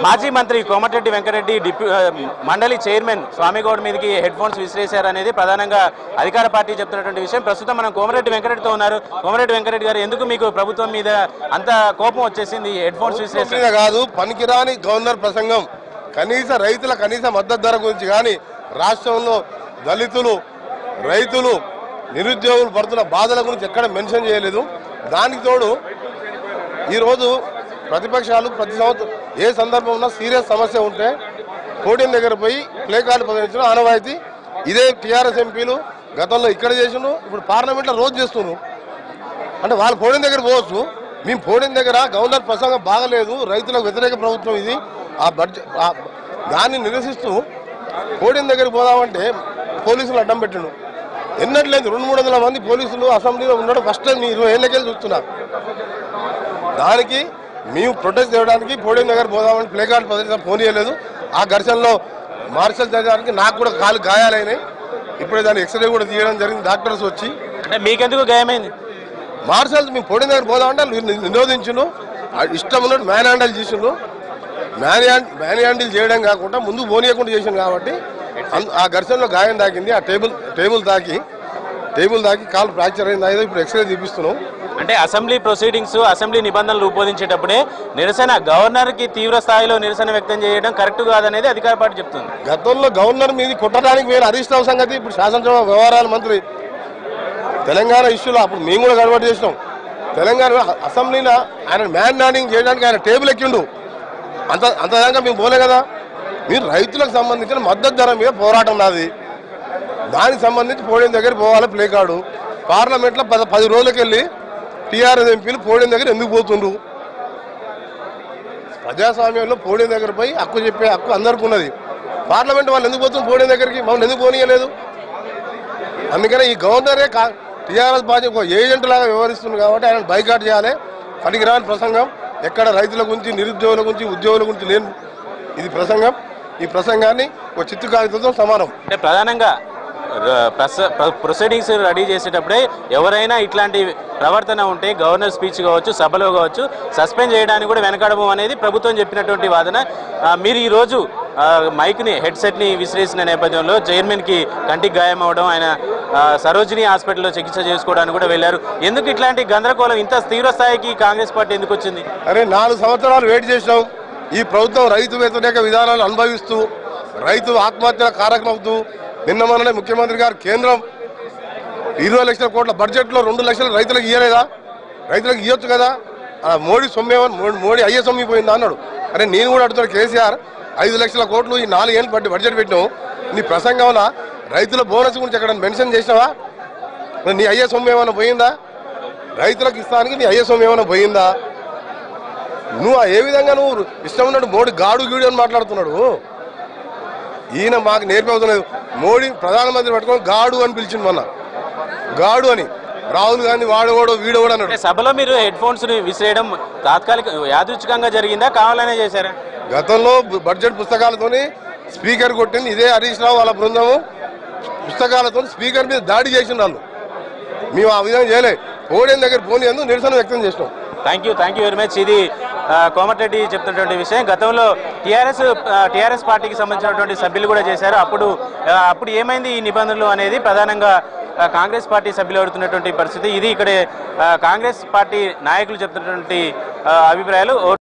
మాజీ మంత్రి కోమటిరెడ్డి వెంకరెడ్డి డిప్యూ ఆ, మండలి చైర్మన్ స్వామిగౌడ్ మీదకి హెడ్ ఫోన్స్ విసిరేశారు అనేది ప్రధానంగా అధికార పార్టీ చెప్తున్నటువంటి విషయం ప్రస్తుతం మనం కోమరెడ్డి వెంకరెడ్డితో ఉన్నారు కోమరెడ్డి వెంకరెడ్డి గారు ఎందుకు మీకు ప్రభుత్వం మీద అంత కోపం వచ్చేసింది హెడ్ ఫోన్స్ విసిరేశారు మీద కాదు పనికిరాని గవర్నర్ ప్రసంగం కనీస రైతుల కనీస మద్దతు ధర గురించి కానీ రాష్ట్రంలో దళితులు రైతులు నిరుద్యోగులు పడుతున్న బాధల గురించి ఎక్కడ మెన్షన్ చేయలేదు దానికి తోడు ఈరోజు ప్రతిపక్షాలు ప్రతి సంవత్సరం ఏ సందర్భం ఉన్నా సీరియస్ సమస్య ఉంటే పోటీల దగ్గర పోయి ప్లే కార్డు ప్రదర్శించడం ఆనవాయితీ ఇదే టీఆర్ఎస్ ఎంపీలు గతంలో ఇక్కడ చేసిండ్రు ఇప్పుడు పార్లమెంట్లో రోజు చేస్తున్నారు అంటే వాళ్ళు పోడిన దగ్గర పోవచ్చు మేము పోడిన దగ్గర గవర్నర్ ప్రసంగం బాగలేదు రైతులకు వ్యతిరేక ప్రభుత్వం ఇది ఆ బడ్జెట్ ఆ దాన్ని నిరసిస్తూ పోడిన దగ్గర పోదామంటే పోలీసులు అడ్డం పెట్టిండు ఎన్నట్లేదు రెండు మూడు వందల మంది పోలీసులు అసెంబ్లీలో ఉండడం ఫస్ట్ టైం మీరు ఇరవై ఏళ్ళకెళ్ళి చూస్తున్నారు దానికి మేము ప్రొటెస్ట్ చేయడానికి పోడియం దగ్గర పోదామని ప్లే కార్డ్ ప్రదర్శన ఫోన్ చేయలేదు ఆ ఘర్షణలో మార్షల్ చేయడానికి నాకు కూడా కాలు గాయాలైనాయి ఇప్పుడే దాని ఎక్స్రే కూడా తీయడం జరిగింది డాక్టర్స్ వచ్చి అంటే మీకెందుకు గాయమైంది మార్షల్స్ మేము పొడి దగ్గర పోదామంటే వాళ్ళు నిరోధించును ఆ ఇష్టం ఉన్నట్టు మ్యాన్ హ్యాండిల్ చేసిండు మ్యాన్ హ్యాండ్ మ్యాన్ హ్యాండిల్ చేయడం కాకుండా ముందు పోనీయకుండా చేసిండు కాబట్టి అన్- ఆ ఘర్షణలో గాయం తాకింది ఆ టేబుల్ టేబుల్ తాకి టేబుల్ తాకి కాలు ఫ్రాక్చర్ అయింది అదే ఇప్పుడు ఎక్స్రే తీపిస్తున్నాం అంటే అసెంబ్లీ ప్రొసీడింగ్స్ అసెంబ్లీ నిబంధనలు రూపొందించేటప్పుడే నిరసన గవర్నర్ కి తీవ్ర స్థాయిలో నిరసన వ్యక్తం చేయడం కరెక్ట్ కాదనేది అధికార పార్టీ చెప్తుంది గతంలో గవర్నర్ మీద కొట్టడానికి వేరే హరీష్ రావు సంగతి ఇప్పుడు శాసనసభ వ్యవహారాల మంత్రి తెలంగాణ ఇష్యూలో అప్పుడు మేము కూడా గడబడి చేసినాం తెలంగాణ అసెంబ్లీలో ఆయన మ్యాన్ నానింగ్ చేయడానికి ఆయన టేబుల్ ఎక్కిండు అంత అంతదాకా మేము పోలే కదా మీరు రైతులకు సంబంధించిన మద్దతు ధర మీద పోరాటం నాది దానికి సంబంధించి పోడియం దగ్గర పోవాలి ప్లే కార్డు పార్లమెంట్లో పది పది రోజులకి వెళ్ళి టీఆర్ఎస్ ఎంపీలు పోడియం దగ్గర ఎందుకు పోతుండ్రు ప్రజాస్వామ్యంలో పోడియం దగ్గర పోయి హక్కు చెప్పే హక్కు అందరికీ ఉన్నది పార్లమెంట్ వాళ్ళు ఎందుకు పోతుంది పోడియం దగ్గరికి మమ్మల్ని ఎందుకు పోనీయలేదు అందుకనే ఈ గవర్నరే కా టీఆర్ఎస్ పార్టీ ఒక ఏజెంట్ లాగా వ్యవహరిస్తుంది కాబట్టి ఆయన బైకాట్ చేయాలి పనికిరాని ప్రసంగం ఎక్కడ రైతుల గురించి నిరుద్యోగుల గురించి ఉద్యోగుల గురించి లేని ఇది ప్రసంగం ఈ ప్రసంగాన్ని ఒక చిత్తు కాగితంతో సమానం అంటే ప్రధానంగా ప్రొసీడింగ్స్ రెడీ చేసేటప్పుడే ఎవరైనా ఇట్లాంటి ప్రవర్తన ఉంటే గవర్నర్ స్పీచ్ కావచ్చు సభలో కావచ్చు సస్పెండ్ చేయడానికి కూడా వెనకడము అనేది ప్రభుత్వం చెప్పినటువంటి వాదన ఆ, మీరు ఈ రోజు ఆ, మైక్ని హెడ్సెట్ని విసిరేసిన నేపథ్యంలో చైర్మన్కి కంటికి గాయం అవడం ఆయన ఆ, సరోజిని హాస్పిటల్లో చికిత్స చేసుకోవడానికి కూడా వెళ్ళారు ఎందుకు ఇట్లాంటి గందరగోళం ఇంత తీవ్ర స్థాయికి కాంగ్రెస్ పార్టీ ఎందుకు వచ్చింది అరే నాలుగు సంవత్సరాలు వెయిట్ చేసినాం ఈ ప్రభుత్వం రైతు వ్యతిరేక విధానాలు అనుభవిస్తూ రైతు ఆత్మహత్యల కారకమవుతూ నిన్న మొన్ననే ముఖ్యమంత్రి గారు కేంద్రం ఇరవై లక్షల కోట్ల బడ్జెట్లో రెండు లక్షలు రైతులకు ఇయ్యలేదా రైతులకు ఇవ్వచ్చు కదా ఆ మోడీ సొమ్మేమని మో- మోడీ అయ్యే సొమ్మి పోయిందా అన్నాడు అరే నేను కూడా అడుగుతాను కేసీఆర్ ఐదు లక్షల కోట్లు ఈ నాలుగేళ్ళు బడ్జెట్ బడ్జెట్ పెట్టినావు నీ ప్రసంగంలో రైతుల బోనస్ గురించి ఎక్కడ మెన్షన్ చేసినావా మరి నీ అయ్యే సొమ్ము ఏమైనా పోయిందా రైతులకు ఇస్తానికి నీ అయ్యే సొమ్ము ఏమైనా పోయిందా నువ్వు ఏ విధంగా నువ్వు ఇష్టం ఉన్నట్టు మోడీ గాడు గీడు అని మాట్లాడుతున్నాడు ఈయన మాకు నేర్పవుతలేదు మోడీ ప్రధానమంత్రి పట్టుకొని గాడు అని పిలిచింది మొన్న గాడు అని రాహుల్ గాంధీ వాడవాడు వీడవాడు అన్నాడు అంటే సభలో మీరు హెడ్ ఫోన్స్ విసిరేయడం తాత్కాలిక యాదృచ్ఛికంగా జరిగిందా కావాలనే చేశారా గతంలో బ- బడ్జెట్ పుస్తకాలతోని స్పీకర్ కొట్టింది ఇదే హరీష్ రావు వాళ్ళ బృందము పుస్తకాలతో స్పీకర్ మీద దాడి చేసిన వాళ్ళు మేము ఆ విధంగా చేయలే పోడియం దగ్గర పోనీ ఎందుకు నిరసన వ్యక్తం చేసినాం thank you thank you very much ఇది ఆ, కోమటిరెడ్డి చెప్తున్నటువంటి విషయం గతంలో టీఆర్ఎస్ టీఆర్ఎస్ పార్టీకి సంబంధించినటువంటి సభ్యులు కూడా చేశారు అప్పుడు ఆ, అప్పుడు ఏమైంది ఈ నిబంధనలు అనేది ప్రధానంగా ఆ, కాంగ్రెస్ పార్టీ సభ్యులు అడుగుతున్నటువంటి పరిస్థితి ఇది ఇక్కడ ఆ, కాంగ్రెస్ పార్టీ నాయకులు చెప్తున్నటువంటి ఆ, అభిప్రాయాలు ఓ